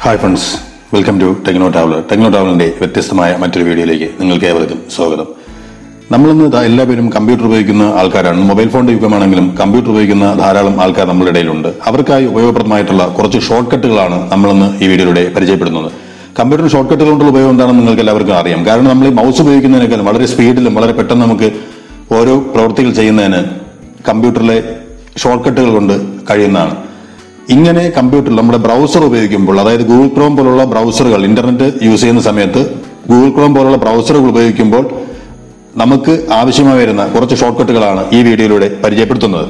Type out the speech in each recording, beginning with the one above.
hi friends welcome to Techno Traveller Techno ട്രാവലറിന്റെ വ്യത്യസ്തമായ മറ്റൊരു വീഡിയോയിലേക്ക് നിങ്ങൾക്ക് ഏവർക്കും സ്വാഗതം നമ്മളിന്ന് ഇതാ എല്ലാവരും കമ്പ്യൂട്ടർ ഉപയോഗിക്കുന്ന ആൾക്കാരാണ് മൊബൈൽ ഫോണിന്റെ യുഗമാണെങ്കിലും കമ്പ്യൂട്ടർ ഉപയോഗിക്കുന്ന ധാരാളം ആൾക്കാർ നമ്മുടെ ഇടയിലുണ്ട് അവർക്കായി ഉപയോഗപ്രദമായിട്ടുള്ള കുറച്ച് ഷോർട്ട് കട്ടുകളാണ് നമ്മളിന്ന് ഈ വീഡിയോയിലൂടെ പരിചയപ്പെടുന്നത് കമ്പ്യൂട്ടർ ഷോർട്ട് കട്ടുകൾ കൊണ്ടുള്ള ഉപയോഗം എന്താണെന്ന് നിങ്ങൾക്ക് എല്ലാവർക്കും അറിയാം കാരണം നമ്മൾ ഈ മൗസ് ഉപയോഗിക്കുന്നതിനേക്കാൾ വളരെ സ്പീഡിലും വളരെ പെട്ടെന്ന് നമുക്ക് ഓരോ പ്രവൃത്തികൾ ചെയ്യുന്നതിന് കമ്പ്യൂട്ടറിലെ ഷോർട്ട് കട്ടുകൾ കൊണ്ട് കഴിയുന്നതാണ് ഇങ്ങനെ കമ്പ്യൂട്ടറിൽ നമ്മുടെ ബ്രൗസർ ഉപയോഗിക്കുമ്പോൾ അതായത് ഗൂഗിൾ ക്രോം പോലുള്ള ബ്രൗസറുകൾ ഇന്റർനെറ്റ് യൂസ് ചെയ്യുന്ന സമയത്ത് ഗൂഗിൾ ക്രോം പോലുള്ള ബ്രൗസറുകൾ ഉപയോഗിക്കുമ്പോൾ നമുക്ക് ആവശ്യമായി വരുന്ന കുറച്ച് ഷോർട്ട് കട്ടുകളാണ് ഈ വീഡിയോയിലൂടെ പരിചയപ്പെടുത്തുന്നത്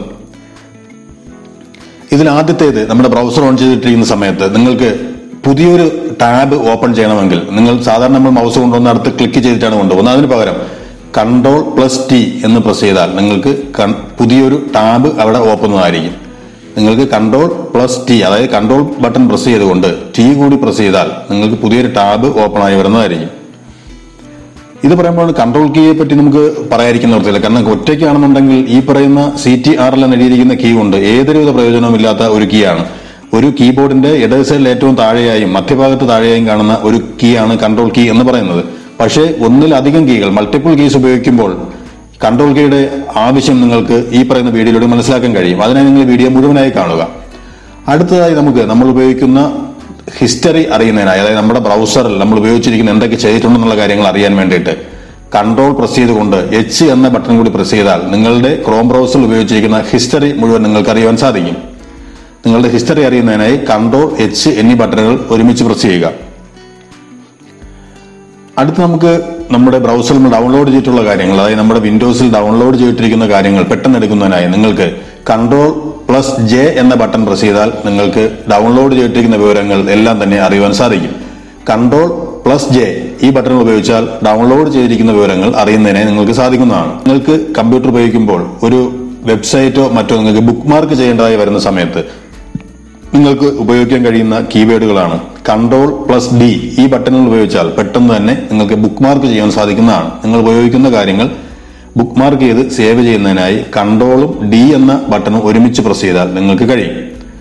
ഇതിൽ ആദ്യത്തേത് നമ്മുടെ ബ്രൗസർ ഓൺ ചെയ്തിട്ടിരിക്കുന്ന സമയത്ത് നിങ്ങൾക്ക് പുതിയൊരു ടാബ് ഓപ്പൺ ചെയ്യണമെങ്കിൽ നിങ്ങൾ സാധാരണ നമ്മൾ മൗസ് കൊണ്ടുവന്ന് അടുത്ത് ക്ലിക്ക് ചെയ്തിട്ടാണ് കൊണ്ടുപോകുന്നത് അതിന് പകരം കൺട്രോൾ പ്ലസ് ടി എന്ന് പ്രസ് ചെയ്താൽ നിങ്ങൾക്ക് കൺ- പുതിയൊരു ടാബ് അവിടെ ഓപ്പൺ ആയിരിക്കും നിങ്ങൾക്ക് കൺട്രോൾ പ്ലസ് ടി അതായത് കൺട്രോൾ ബട്ടൺ പ്രസ് ചെയ്തുകൊണ്ട് ടി കൂടി പ്രസ് ചെയ്താൽ നിങ്ങൾക്ക് പുതിയൊരു ടാബ് ഓപ്പൺ ആയി വരുന്നതായിരിക്കും ഇത് പറയുമ്പോൾ കൺട്രോൾ കീയെ പറ്റി നമുക്ക് പറയാതിരിക്കുന്ന നിർത്തില്ല കാരണം ഒറ്റയ്ക്കാണെന്നുണ്ടെങ്കിൽ ഈ പറയുന്ന സി ടി ആറിൽ എഴുതിയിരിക്കുന്ന കീ കൊണ്ട് ഏതൊരുവിധ പ്രയോജനവുമില്ലാത്ത ഒരു കീ ആണ് ഒരു കീബോർഡിന്റെ ഇടത് സൈഡിൽ ഏറ്റവും താഴെയായും മധ്യഭാഗത്ത് താഴെയായും കാണുന്ന ഒരു കീ ആണ് കൺട്രോൾ കീ എന്ന് പറയുന്നത് പക്ഷേ ഒന്നിലധികം കീകൾ മൾട്ടിപ്പിൾ കീസ് ഉപയോഗിക്കുമ്പോൾ കൺട്രോൾ കീയുടെ ആവശ്യം നിങ്ങൾക്ക് ഈ പറയുന്ന വീഡിയോയിലൂടെ മനസ്സിലാക്കാൻ കഴിയും അതിനായി നിങ്ങൾ വീഡിയോ മുഴുവനായി കാണുക അടുത്തതായി നമുക്ക് നമ്മൾ ഉപയോഗിക്കുന്ന ഹിസ്റ്ററി അറിയുന്നതിനായി അതായത് നമ്മുടെ ബ്രൗസറിൽ നമ്മൾ ഉപയോഗിച്ചിരിക്കുന്ന എന്തൊക്കെ ചെയ്തിട്ടുണ്ടെന്നുള്ള കാര്യങ്ങൾ അറിയാൻ വേണ്ടിയിട്ട് കൺട്രോൾ പ്രസ് ചെയ്തുകൊണ്ട് എച്ച് എന്ന ബട്ടൺ കൂടി പ്രസ് ചെയ്താൽ നിങ്ങളുടെ ക്രോം ബ്രൗസറിൽ ഉപയോഗിച്ചിരിക്കുന്ന ഹിസ്റ്ററി മുഴുവൻ നിങ്ങൾക്ക് അറിയുവാൻ സാധിക്കും നിങ്ങളുടെ ഹിസ്റ്ററി അറിയുന്നതിനായി കൺട്രോൾ എച്ച് എന്നീ ബട്ടണുകൾ ഒരുമിച്ച് പ്രസ് ചെയ്യുക അടുത്ത് നമുക്ക് നമ്മുടെ ബ്രൗസറിൽ ഡൗൺലോഡ് ചെയ്തിട്ടുള്ള കാര്യങ്ങൾ അതായത് നമ്മുടെ വിൻഡോസിൽ ഡൗൺലോഡ് ചെയ്തിട്ടിരിക്കുന്ന കാര്യങ്ങൾ പെട്ടെന്ന് എടുക്കുന്നതിനായി നിങ്ങൾക്ക് കൺട്രോൾ പ്ലസ് ജെ എന്ന ബട്ടൺ പ്രസ് ചെയ്താൽ നിങ്ങൾക്ക് ഡൗൺലോഡ് ചെയ്തിട്ടിരിക്കുന്ന വിവരങ്ങൾ എല്ലാം തന്നെ അറിയുവാൻ സാധിക്കും കൺട്രോൾ പ്ലസ് ജെ ഈ ബട്ടൺ ഉപയോഗിച്ചാൽ ഡൗൺലോഡ് ചെയ്തിരിക്കുന്ന വിവരങ്ങൾ അറിയുന്നതിനായി നിങ്ങൾക്ക് സാധിക്കുന്നതാണ് നിങ്ങൾക്ക് കമ്പ്യൂട്ടർ ഉപയോഗിക്കുമ്പോൾ ഒരു വെബ്സൈറ്റോ മറ്റോ നിങ്ങൾക്ക് ബുക്ക് മാർക്ക് ചെയ്യേണ്ടതായി വരുന്ന സമയത്ത് നിങ്ങൾക്ക് ഉപയോഗിക്കാൻ കഴിയുന്ന കീവേഡുകളാണ് കൺട്രോൾ പ്ലസ് ഡി ഈ ബട്ടണുകൾ ഉപയോഗിച്ചാൽ പെട്ടെന്ന് തന്നെ നിങ്ങൾക്ക് ബുക്ക് മാർക്ക് ചെയ്യാൻ സാധിക്കുന്നതാണ് നിങ്ങൾ ഉപയോഗിക്കുന്ന കാര്യങ്ങൾ ബുക്ക് മാർക്ക് ചെയ്ത് സേവ് ചെയ്യുന്നതിനായി കൺട്രോളും ഡി എന്ന ബട്ടണും ഒരുമിച്ച് പ്രസ് ചെയ്താൽ നിങ്ങൾക്ക് കഴിയും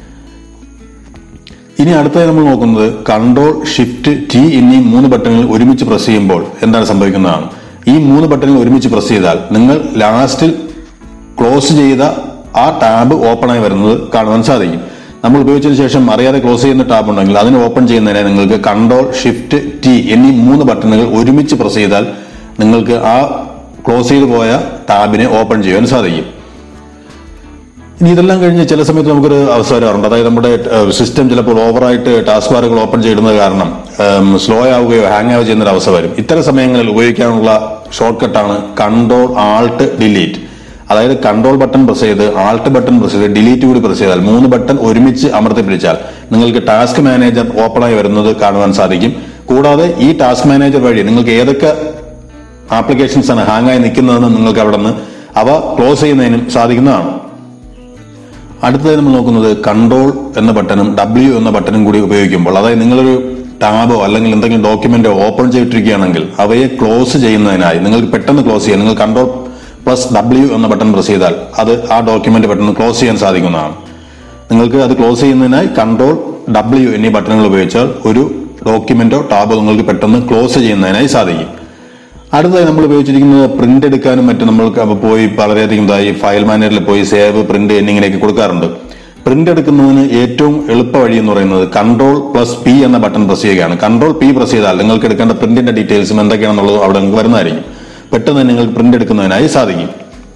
ഇനി അടുത്തതായി നമ്മൾ നോക്കുന്നത് കൺട്രോൾ ഷിഫ്റ്റ് ടി എന്നീ മൂന്ന് ബട്ടണുകൾ ഒരുമിച്ച് പ്രസ് ചെയ്യുമ്പോൾ എന്താണ് സംഭവിക്കുന്നതാണ് ഈ മൂന്ന് ബട്ടണുകൾ ഒരുമിച്ച് പ്രസ് ചെയ്താൽ നിങ്ങൾ ലാസ്റ്റിൽ ക്ലോസ് ചെയ്ത ആ ടാബ് ഓപ്പൺ ആയി വരുന്നത് കാണുവാൻ സാധിക്കും നമ്മൾ ഉപയോഗിച്ചതിന് ശേഷം അറിയാതെ ക്ലോസ് ചെയ്യുന്ന ടാബ് ഉണ്ടെങ്കിൽ അതിന് ഓപ്പൺ ചെയ്യുന്നതിന് നിങ്ങൾക്ക് കൺട്രോൾ ഷിഫ്റ്റ് ടി എന്നീ മൂന്ന് ബട്ടണുകൾ ഒരുമിച്ച് പ്രസ് ചെയ്താൽ നിങ്ങൾക്ക് ആ ക്ലോസ് ചെയ്തു പോയ ടാബിനെ ഓപ്പൺ ചെയ്യാൻ സാധിക്കും ഇനി ഇതെല്ലാം കഴിഞ്ഞ് ചില സമയത്ത് നമുക്കൊരു അവസ്ഥ വരാറുണ്ട് അതായത് നമ്മുടെ സിസ്റ്റം ചിലപ്പോൾ ഓവറായിട്ട് ടാസ്ക് ബാറുകൾ ഓപ്പൺ ചെയ്യുന്നത് കാരണം സ്ലോ ആവുകയോ ഹാങ് ആവുകയോ ചെയ്യുന്ന ഒരു അവസ്ഥ വരും ഇത്തരം സമയങ്ങളിൽ ഉപയോഗിക്കാനുള്ള ഷോർട്ട് കട്ടാണ് കൺട്രോൾ ആൾട്ട് ഡിലീറ്റ് അതായത് കൺട്രോൾ ബട്ടൺ പ്രസ് ചെയ്ത് ആൾട്ട് ബട്ടൺ പ്രസ് ചെയ്ത് ഡിലീറ്റ് കൂടി പ്രസ് ചെയ്താൽ മൂന്ന് ബട്ടൺ ഒരുമിച്ച് അമർത്തി പിടിച്ചാൽ നിങ്ങൾക്ക് ടാസ്ക് മാനേജർ ഓപ്പൺ ആയി വരുന്നത് കാണുവാൻ സാധിക്കും കൂടാതെ ഈ ടാസ്ക് മാനേജർ വഴി നിങ്ങൾക്ക് ഏതൊക്കെ ആപ്ലിക്കേഷൻസ് ആണ് ഹാങ് ആയി നിൽക്കുന്നതെന്ന് നിങ്ങൾക്ക് അവിടെ നിന്ന് അവ ക്ലോസ് ചെയ്യുന്നതിനും സാധിക്കുന്നതാണ് അടുത്തതായി നമ്മൾ നോക്കുന്നത് കൺട്രോൾ എന്ന ബട്ടണും ഡബ്ല്യു എന്ന ബട്ടണും കൂടി ഉപയോഗിക്കുമ്പോൾ അതായത് നിങ്ങളൊരു ടാബോ അല്ലെങ്കിൽ എന്തെങ്കിലും ഡോക്യുമെന്റോ ഓപ്പൺ ചെയ്തിട്ടിരിക്കുകയാണെങ്കിൽ അവയെ ക്ലോസ് ചെയ്യുന്നതിനായി നിങ്ങൾക്ക് പെട്ടെന്ന് ക്ലോസ് ചെയ്യാൻ നിങ്ങൾ കൺട്രോൾ പ്ലസ് ഡബ്ല്യു എന്ന ബട്ടൺ പ്രസ് ചെയ്താൽ അത് ആ ഡോക്യുമെന്റ് പെട്ടെന്ന് ക്ലോസ് ചെയ്യാൻ സാധിക്കുന്നതാണ് നിങ്ങൾക്ക് അത് ക്ലോസ് ചെയ്യുന്നതിനായി കൺട്രോൾ ഡബ്ല്യു എന്നീ ബട്ടണുകൾ ഉപയോഗിച്ചാൽ ഒരു ഡോക്യുമെന്റോ ടാബോ നിങ്ങൾക്ക് പെട്ടെന്ന് ക്ലോസ് ചെയ്യുന്നതിനായി സാധിക്കും അടുത്തതായി നമ്മൾ ഉപയോഗിച്ചിരിക്കുന്നത് പ്രിന്റ് എടുക്കാനും മറ്റും നമ്മൾക്ക് അപ്പൊ പോയി വളരെയധികം ഇതായി ഫയൽ മാനേജറിൽ പോയി സേവ് പ്രിന്റ് എന്നിങ്ങനെയൊക്കെ കൊടുക്കാറുണ്ട് പ്രിന്റ് എടുക്കുന്നതിന് ഏറ്റവും എളുപ്പ വഴി എന്ന് പറയുന്നത് കൺട്രോൾ പ്ലസ് പി എന്ന ബട്ടൺ പ്രസ് ചെയ്യുകയാണ് കൺട്രോൾ പി പ്രസ് ചെയ്താൽ നിങ്ങൾക്ക് എടുക്കേണ്ട പ്രിന്റിന്റെ ഡീറ്റെയിൽസും എന്തൊക്കെയാണെന്നുള്ളത് അവിടെ നിങ്ങൾക്ക് വരുന്നതായിരിക്കും പെട്ടെന്ന് തന്നെ നിങ്ങൾക്ക് പ്രിന്റ് എടുക്കുന്നതിനായി സാധിക്കും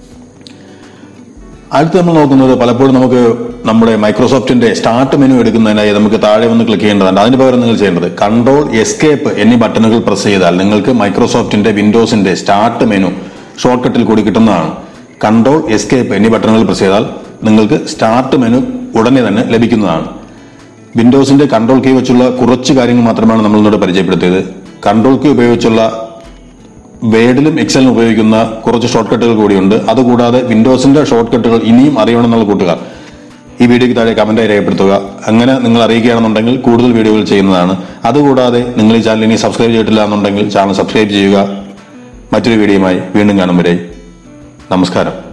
അടുത്ത് നമ്മൾ നോക്കുന്നത് പലപ്പോഴും നമുക്ക് നമ്മുടെ മൈക്രോസോഫ്റ്റിന്റെ സ്റ്റാർട്ട് മെനു എടുക്കുന്നതിനായി നമുക്ക് താഴെ ഒന്ന് ക്ലിക്ക് ചെയ്യേണ്ടതുണ്ട് അതിന് പകരം നിങ്ങൾ ചെയ്യേണ്ടത് കൺട്രോൾ എസ്കേപ്പ് എന്നീ ബട്ടണുകൾ പ്രസ് ചെയ്താൽ നിങ്ങൾക്ക് മൈക്രോസോഫ്റ്റിന്റെ വിൻഡോസിന്റെ സ്റ്റാർട്ട് മെനു ഷോർട്ട് കട്ടിൽ കൂടി കിട്ടുന്നതാണ് കൺട്രോൾ എസ്കേപ്പ് എന്നീ ബട്ടണുകൾ പ്രസ് ചെയ്താൽ നിങ്ങൾക്ക് സ്റ്റാർട്ട് മെനു ഉടനെ തന്നെ ലഭിക്കുന്നതാണ് വിൻഡോസിന്റെ കൺട്രോൾ കീ വെച്ചുള്ള കുറച്ച് കാര്യങ്ങൾ മാത്രമാണ് നമ്മൾ ഇന്നോട് പരിചയപ്പെടുത്തിയത് കൺട്രോൾ കീ ഉപയോഗിച്ചുള്ള വേഡിലും എക്സലിനും ഉപയോഗിക്കുന്ന കുറച്ച് ഷോർട്ട് കട്ടുകൾ കൂടിയുണ്ട് അതുകൂടാതെ വിൻഡോസിന്റെ ഷോർട്ട് കട്ടുകൾ ഇനിയും അറിയണമെന്നുള്ള കൂട്ടുകാർ ഈ വീഡിയോയ്ക്ക് താഴെ കമന്റായി രേഖപ്പെടുത്തുക അങ്ങനെ നിങ്ങൾ അറിയിക്കുകയാണെന്നുണ്ടെങ്കിൽ കൂടുതൽ വീഡിയോകൾ ചെയ്യുന്നതാണ് അതുകൂടാതെ നിങ്ങൾ ഈ ചാനൽ ഇനി സബ്സ്ക്രൈബ് ചെയ്തിട്ടില്ല എന്നുണ്ടെങ്കിൽ ചാനൽ സബ്സ്ക്രൈബ് ചെയ്യുക മറ്റൊരു വീഡിയോയുമായി വീണ്ടും കാണും വരെ നമസ്കാരം